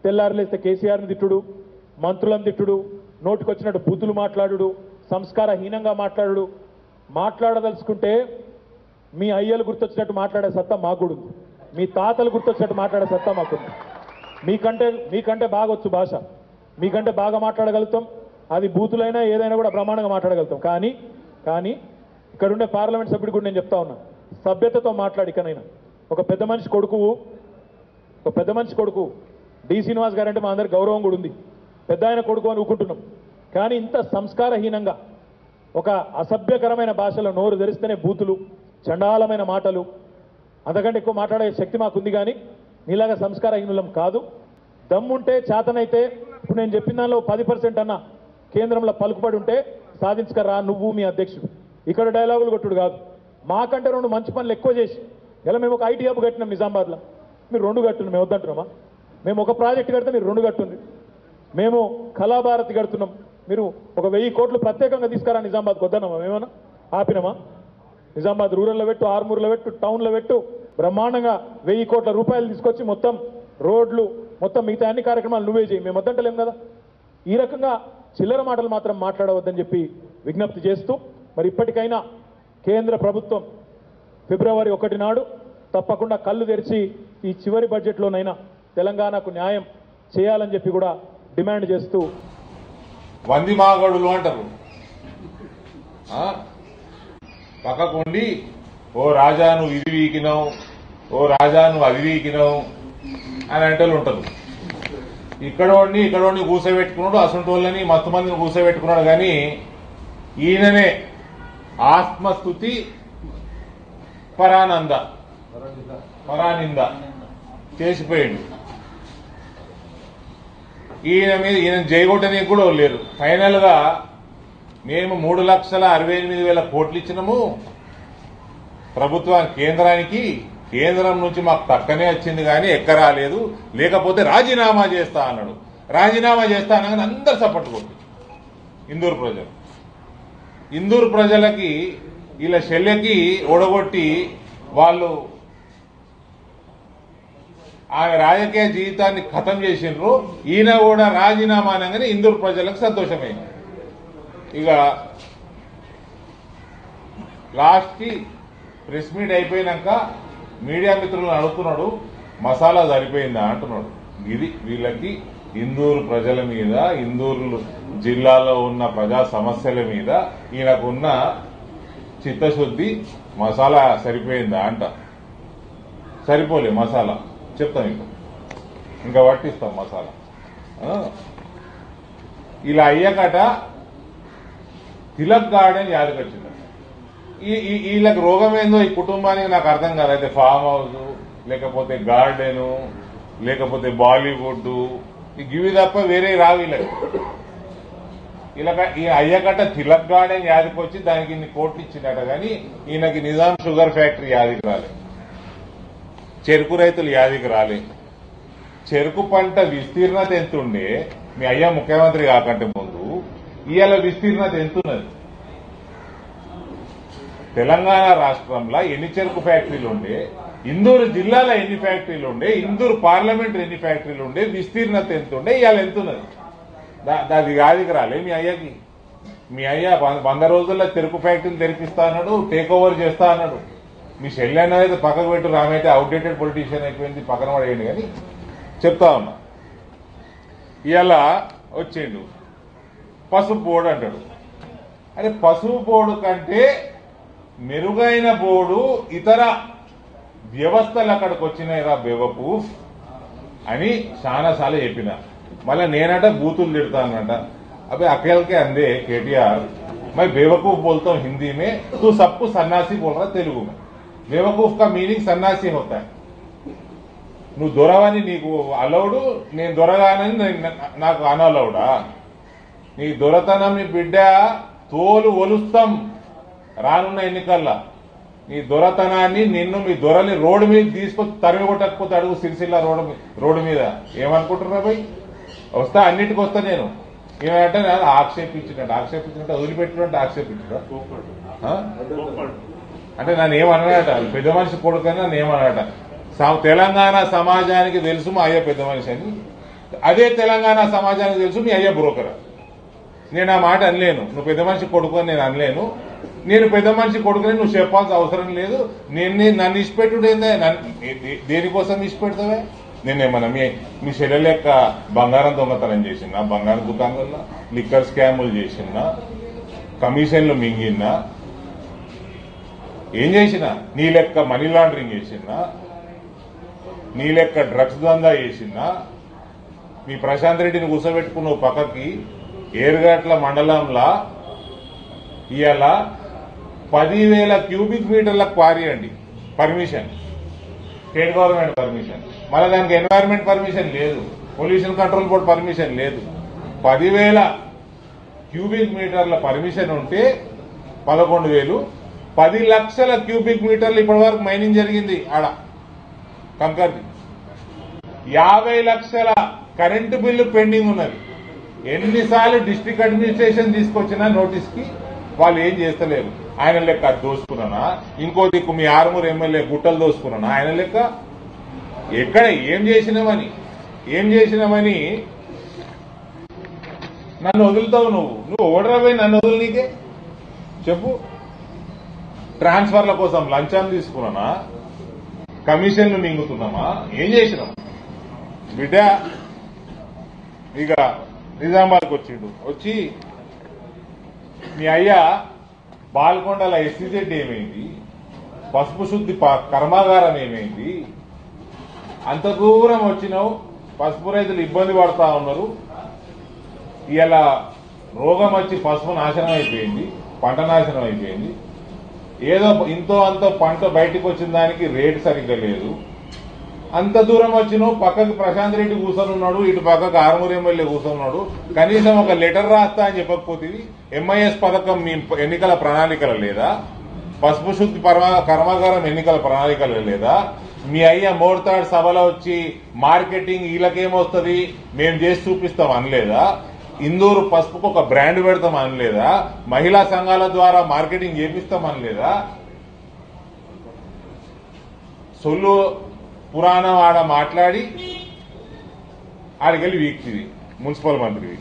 తెల్లారులేస్తే కేసీఆర్ని తిట్టుడు మంత్రులను తిట్టుడు నోటికొచ్చినట్టు బూతులు మాట్లాడుడు సంస్కారహీనంగా మాట్లాడుడు మాట్లాడదలుచుకుంటే మీ అయ్యలు గుర్తొచ్చినట్టు మాట్లాడే సత్తా మాకు కూడా ఉంది మీ తాతలు గుర్తొచ్చినట్టు మాట్లాడే సత్తా మాకుంది మీకంటే మీకంటే బాగా వచ్చు భాష మీకంటే బాగా మాట్లాడగలుగుతాం అది బూతులైనా ఏదైనా కూడా బ్రహ్మాండంగా మాట్లాడగలుగుతాం కానీ కానీ ఇక్కడ ఉండే పార్లమెంట్ సభ్యుడు కూడా నేను చెప్తా ఉన్నా సభ్యతతో మాట్లాడి ఇకనైనా ఒక పెద్ద మనిషి కొడుకు ఒక పెద్ద మనిషి కొడుకు డి శ్రీనివాస్ గారంటే మా అందరి గౌరవం కూడా ఉంది పెద్ద ఆయన కొడుకు అని ఊకుంటున్నాం కానీ ఇంత సంస్కారహీనంగా ఒక అసభ్యకరమైన భాషలో నోరు తెరిస్తేనే బూతులు చండాలమైన మాటలు అంతకంటే ఎక్కువ మాట్లాడే శక్తి మాకుంది కానీ నీలాగా సంస్కారహీనులం కాదు దమ్ముంటే చేతనైతే ఇప్పుడు నేను చెప్పిన దానిలో పది పర్సెంట్ అన్న కేంద్రంలో పలుకుబడి ఉంటే సాధించకరా నువ్వు మీ అధ్యక్షుడు ఇక్కడ డైలాగులు కొట్టుడు కాదు మాకంటే రెండు మంచి పనులు ఎక్కువ చేసి ఇలా మేము ఒక ఐటీ హబ్ కట్టినాం నిజామాబాద్లో మీరు రెండు కట్టుండి మేము వద్దంటున్నామా మేము ఒక ప్రాజెక్ట్ కడితే మీరు రెండు కట్టుంది మేము కళాభారతి కడుతున్నాం మీరు ఒక వెయ్యి కోట్లు ప్రత్యేకంగా తీసుకురా నిజామాబాద్కి వద్దన్నామా మేమన్నా ఆపినామా నిజామాబాద్ రూరల్లో పెట్టు ఆర్మూర్లో పెట్టు టౌన్లో పెట్టు బ్రహ్మాండంగా వెయ్యి కోట్ల రూపాయలు తీసుకొచ్చి మొత్తం రోడ్లు మొత్తం మిగతా అన్ని కార్యక్రమాలు నువ్వే చేయి మేము వద్దంటలేం కదా ఈ రకంగా చిల్లర మాటలు మాత్రం మాట్లాడవద్దని చెప్పి విజ్ఞప్తి చేస్తూ మరి ఇప్పటికైనా కేంద్ర ప్రభుత్వం ఫిబ్రవరి ఒకటి నాడు తప్పకుండా కళ్ళు తెరిచి ఈ చివరి బడ్జెట్లోనైనా తెలంగాణకు న్యాయం చేయాలని చెప్పి కూడా డిమాండ్ చేస్తూ వంది మాగడులు అంటారు ఆ? పక్కకు ఉండి ఓ రాజా నువ్వు ఇది వీకినావు ఓ రాజా నువ్వు అది వీకినావు అని అంటే ఉంటారు ఇక్కడ ఉండి ఇక్కడ ఉండి కూసబెట్టుకున్నాడు అసంటి వాళ్ళని మస్తు మందిని కూసబెట్టుకున్నాడు కానీ ఈయననే ఆత్మస్థుతి పరానంద పరానింద చేసిపోయాడు ఈయన మీద ఈయన జయగొట్టడానికి కూడా ఎవరు లేరు ఫైనల్ గా మేము మూడు లక్షల అరవై ఎనిమిది వేల కోట్లు ఇచ్చినాము ప్రభుత్వం కేంద్రానికి కేంద్రం నుంచి మాకు తక్కనే వచ్చింది కానీ ఎక్క రాలేదు లేకపోతే రాజీనామా చేస్తా అన్నాడు రాజీనామా చేస్తా అనగానే అందరు సపోర్ట్ కొట్టి ఇందూరు ప్రజలు ఇందూరు ప్రజలకి వీళ్ళ శల్యకి ఓడగొట్టి వాళ్ళు ఆమె రాజకీయ జీవితాన్ని ఖతం చేసిండ్రు ఈయన కూడా రాజీనామా అనగానే ఇందూరు ప్రజలకు సంతోషమైంది ఇక లాస్ట్ కి ప్రెస్ మీట్ అయిపోయినాక మీడియా మిత్రులను అడుగుతున్నాడు మసాలా సరిపోయిందా అంటున్నాడు ఇది వీళ్ళకి ఇందూరు ప్రజల మీద ఇందూరు జిల్లాలో ఉన్న ప్రజా సమస్యల మీద ఈయనకున్న చిత్తశుద్ధి మసాలా సరిపోయిందా అంట సరిపోలే మసాలా చెప్తాం ఇంకా ఇంకా పట్టిస్తాం మసాలా ఆ? ఇలా అయ్యాకట తిలక్ గార్డెన్ యాదకొచ్చింది ఈ ఈ- వీళ్ళకి రోగం ఏందో ఈ కుటుంబానికి నాకు అర్థం కాదు అయితే ఫామ్ హౌస్ లేకపోతే గార్డెను లేకపోతే బాలీవుడ్ ఇవి తప్ప వేరే రావు వీళ్ళకి ఇలాగ ఈ అయ్యకట్ట తిలక్ గార్డెన్ యాదికి వచ్చి దానికి ఇన్ని కోట్లు ఇచ్చిందట కానీ ఈయనకి నిజాం షుగర్ ఫ్యాక్టరీ యాదికి రాలే చెరుకు రైతులు యాదికి రాలే చెరుకు పంట విస్తీర్ణత ఎంత ఉండే మీ అయ్యా ముఖ్యమంత్రి కాకంటే ముందు ఇవాళ విస్తీర్ణత ఎంత ఉన్నది తెలంగాణ రాష్ట్రంలో ఎన్ని చెరుకు ఫ్యాక్టరీలు ఉండే ఇందూరు జిల్లాలో ఎన్ని ఫ్యాక్టరీలు ఉండే ఇందూరు పార్లమెంట్ ఎన్ని ఫ్యాక్టరీలు ఉండే విస్తీర్ణత ఎంత ఉండే ఇవాళ ఎంత ఉన్నది దా- అది యాదికి రాలే మీ అయ్యకి మీ అయ్య వం- వంద రోజుల్లో చెరుకు ఫ్యాక్టరీలు తెరిపిస్తా అన్నాడు టేక్ ఓవర్ చేస్తా అన్నాడు మీ శల్యాన్ని అయితే పక్కకు పెట్టు రామైతే అవుట్డేటెడ్ పొలిటీషియన్ అయిపోయింది పక్కన పడేయండి కానీ చెప్తా ఉన్నా ఇవాళ వచ్చిండు పసుపు బోర్డు అంటాడు అరే పసుపు బోర్డు కంటే మెరుగైన బోర్డు ఇతర వ్యవస్థలు అక్కడికి వచ్చినాయిరా బేవకూఫ్ అని చాలాసార్లు చెప్పిన మళ్ళీ నేనట బూతులు తిడతానంట అబ్బాయి అకేల్కే అందే కేటీఆర్ मैं बेवकूफ बोलता हूँ हिंदी में तू सबको सन्यासी बोल रहा तेलुगु में बेवकूफ का मीनिंग सन्यासी होता है నువ్వు దొరవని నీకు అలౌడు నేను దొరగానని నేను- నాకు అనలౌడా నీ దొరతనం నీ బిడ్డ తోలు ఒలుస్తాం రానున్న ఎన్నికల్లో నీ దొరతనాన్ని నిన్ను మీ దొరని రోడ్డు మీద తీసుకొచ్చి తరిమి కొట్టకపోతే అడుగు సిరిసిల్ల రోడ్డు మీ- రోడ్డు మీద ఏమనుకుంటున్నా పోయి వస్తా అన్నిటికి వస్తా నేను ఏమంటే నేను ఆక్షేపించినట్టు ఆక్షేపించినట్టు వదిలిపెట్టినట్టు ఆక్షేపించిన అంటే నన్ను ఏమన్నాడట పెద్ద మనిషి కొడుకని నన్ను ఏమన్నాడట సమ- తెలంగాణ సమాజానికి తెలుసు మా అయ్య పెద్ద మనిషి అని అదే తెలంగాణ సమాజానికి తెలుసు మీ అయ్య బ్రోకర్ నేను ఆ మాట అనలేను నువ్వు పెద్ద మనిషి కొడుకు అని నేను అనలేను నేను పెద్ద మనిషి కొడుకుని నువ్వు చెప్పాల్సిన అవసరం లేదు నేను నీ- నన్ను ఇష్టపెట్టుడు ఏందే నన్ను- దే- దేనికోసం ఇష్టపెడతావే నేనేమన్నా మీ మీ చెల్లెల యొక్క బంగారం దొంగతనం చేసిన బంగారం దుకాణాల్లో లిక్కర్ స్కాములు చేసిన కమిషన్లు మింగినా ఏం చేసిన నీ లెక్క మనీ లాండరింగ్ చేసినా నీ లెక్క డ్రగ్స్ దందా చేసినా మీ ప్రశాంత్ రెడ్డిని కూర్చోబెట్టుకున్న పక్కకి ఏరుగట్ల మండలంలో ఇవాళ పదివేల క్యూబిక్ మీటర్ల క్వారీ అండి పర్మిషన్ స్టేట్ గవర్నమెంట్ పర్మిషన్ మళ్ళీ దానికి ఎన్వైరన్మెంట్ పర్మిషన్ లేదు పొల్యూషన్ కంట్రోల్ బోర్డ్ పర్మిషన్ లేదు పదివేల క్యూబిక్ మీటర్ల పర్మిషన్ ఉంటే పదకొండు వేలు పది లక్షల క్యూబిక్ మీటర్లు ఇప్పటి వరకు మైనింగ్ జరిగింది ఆడ కంకర్ది యాభై లక్షల కరెంటు బిల్లు పెండింగ్ ఉన్నది ఎన్నిసార్లు డిస్ట్రిక్ట్ అడ్మినిస్ట్రేషన్ తీసుకొచ్చినా నోటీస్ కి వాళ్ళు ఏం చేస్తలేరు ఆయన లెక్క అది దోసుకున్నానా ఇంకో దిక్కు మీ ఆరుమూరు ఎమ్మెల్యే గుట్టలు దోసుకున్నానా ఆయన లెక్క ఎక్కడ ఏం చేసినామని ఏం చేసినామని నన్ను వదులుతావు నువ్వు నువ్వు ఓడరపోయి నన్ను వదులు నీకే చెప్పు ట్రాన్స్ఫర్ల కోసం లంచం తీసుకున్నానా కమిషన్లు మింగుతున్నామా ఏం చేసినాం బిడ్డ ఇక నిజామాబాద్కి వచ్చిండు వచ్చి మీ అయ్యా బాల్కొండల ఎస్సీజెడ్ ఏమైంది పసుపు శుద్ధి ప- కర్మాగారం ఏమైంది అంత దూరం వచ్చినావు పసుపు రైతులు ఇబ్బంది పడతా ఉన్నారు ఇలా రోగం వచ్చి పసుపు నాశనం అయిపోయింది పంట నాశనం అయిపోయింది ఏదో ఇంతో అంతో పంట బయటకు వచ్చిన దానికి రేటు సరిగ్గా లేదు అంత దూరం వచ్చినావు పక్కకి ప్రశాంత్ రెడ్డి కూర్చొని ఉన్నాడు ఇటు పక్కకు ఆరుమూరు ఎమ్మెల్యే కూర్చున్నాడు కనీసం ఒక లెటర్ రాస్తా అని చెప్పకపోతే ఎంఐఎస్ పథకం మీ ఎన్నికల ప్రణాళికలు లేదా పసుపు శుద్ధి పరమ- కర్మాగారం ఎన్నికల ప్రణాళికలు లేదా మీ అయ్య మోడతాడు సభలో వచ్చి మార్కెటింగ్ వీళ్ళకేమొస్తుంది మేము చేసి చూపిస్తాం అనలేదా ఇందూరు పసుపుకు ఒక బ్రాండ్ పెడతాం అనలేదా మహిళా సంఘాల ద్వారా మార్కెటింగ్ చేపిస్తాం అనలేదా సొల్లు పురాణం ఆడ మాట్లాడి ఆడికెళ్ళి వీక్తివి మున్సిపల్ మంత్రివి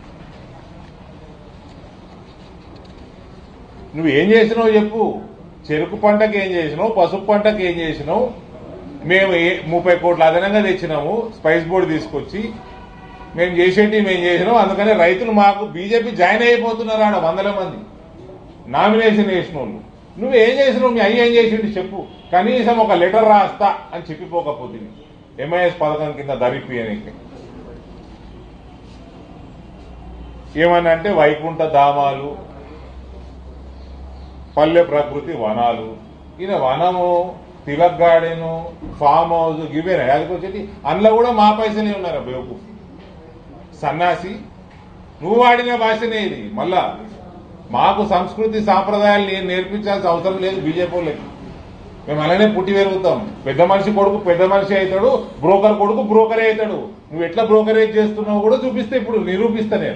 నువ్వు ఏం చేసినావు చెప్పు చెరుకు పంటకి ఏం చేసినావు పసుపు పంటకి ఏం చేసినావు మేము ఏ- ముప్పై కోట్ల అదనంగా తెచ్చినాము స్పైస్ బోర్డు తీసుకొచ్చి మేము చేసేటి మేము చేసినాం అందుకని రైతులు మాకు బీజేపీ జాయిన్ అయిపోతున్నారు ఆడ వందల మంది నామినేషన్ వేసిన వాళ్ళు నువ్వు ఏం చేసినావు మీ అయ్యి ఏం చేసిండు చెప్పు కనీసం ఒక లెటర్ రాస్తా అని చెప్పిపోకపోతే ఎంఐఎస్ పథకం కింద ధరిపియనికి ఏమని అంటే వైకుంఠ ధామాలు పల్లె ప్రకృతి వనాలు ఈయన వనము తిలక్ గార్డెను ఫామ్ హౌస్ ఇవేనా యాదకొచ్చేటి అందులో కూడా మా పైసలే ఉన్నారు బేవకు సన్నాసి నువ్వు వాడిన భాషనే ఇది మళ్ళా మాకు సంస్కృతి సాంప్రదాయాలు నేను నేర్పించాల్సిన అవసరం లేదు బీజేపీ వాళ్ళకి మేము అలానే పుట్టి పెరుగుతాం పెద్ద మనిషి కొడుకు పెద్ద మనిషి అవుతాడు బ్రోకర్ కొడుకు బ్రోకరే అవుతాడు నువ్వు ఎట్లా బ్రోకరేజ్ చేస్తున్నావు కూడా చూపిస్తే ఇప్పుడు నిరూపిస్తా నేను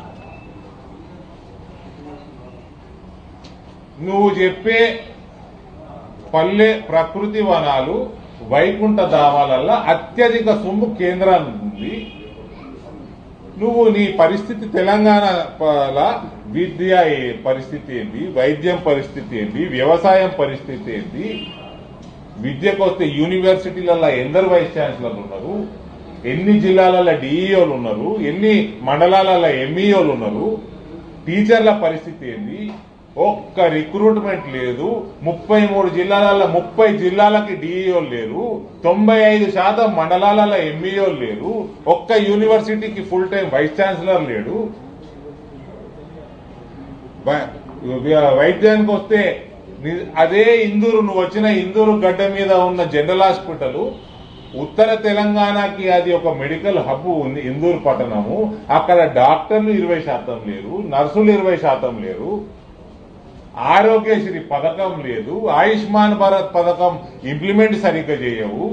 నువ్వు చెప్పే పల్లె ప్రకృతి వనాలు వైకుంఠ ధామాలల్లో అత్యధిక సొమ్ము కేంద్రాలు ఉంది నువ్వు నీ పరిస్థితి తెలంగాణ పల విద్య ఏ- పరిస్థితి ఏంటి వైద్యం పరిస్థితి ఏంటి వ్యవసాయం పరిస్థితి ఏంటి విద్యకు వస్తే యూనివర్సిటీలలో ఎందరు వైస్ ఛాన్సలర్లు ఉన్నారు ఎన్ని జిల్లాలలో డిఈఓలు ఉన్నారు ఎన్ని మండలాలలో ఎంఈఓలు ఉన్నారు టీచర్ల పరిస్థితి ఏంది ఒక్క రిక్రూట్మెంట్ లేదు ముప్పై మూడు జిల్లాలలో ముప్పై జిల్లాలకి డిఈఓలు లేరు తొంభై ఐదు శాతం మండలాలలో ఎంఈఓలు లేరు ఒక్క యూనివర్సిటీకి ఫుల్ టైం వైస్ ఛాన్సలర్ లేడు వై- వ్య- వైద్యానికి వస్తే ని- అదే ఇందూరు నువ్వు వచ్చిన ఇందూరు గడ్డ మీద ఉన్న జనరల్ హాస్పిటల్ ఉత్తర తెలంగాణకి అది ఒక మెడికల్ హబ్ ఉంది ఇందూరు పట్టణము అక్కడ డాక్టర్లు ఇరవై శాతం లేరు నర్సులు ఇరవై శాతం లేరు ఆరోగ్యశ్రీ పథకం లేదు ఆయుష్మాన్ భారత్ పథకం ఇంప్లిమెంట్ సరిగ్గా చేయవు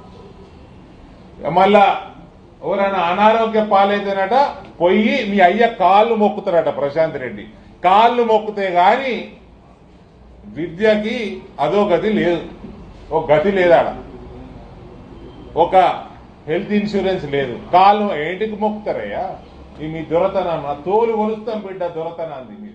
మళ్ళా ఎవరైనా అనారోగ్య పాలైతేనట పోయి మీ అయ్య కాళ్ళు మొక్కుతారట ప్రశాంత్ రెడ్డి కాళ్ళు మొక్కుతే గాని విద్యకి అదో గతి లేదు ఒక గతి లేదాడ ఒక హెల్త్ ఇన్సూరెన్స్ లేదు కాలు ఏంటికి మొక్కుతారయ్యా ఈ మీ దొరతనం నా తోలు కొలుస్తాం బిడ్డ దొరతనాన్ని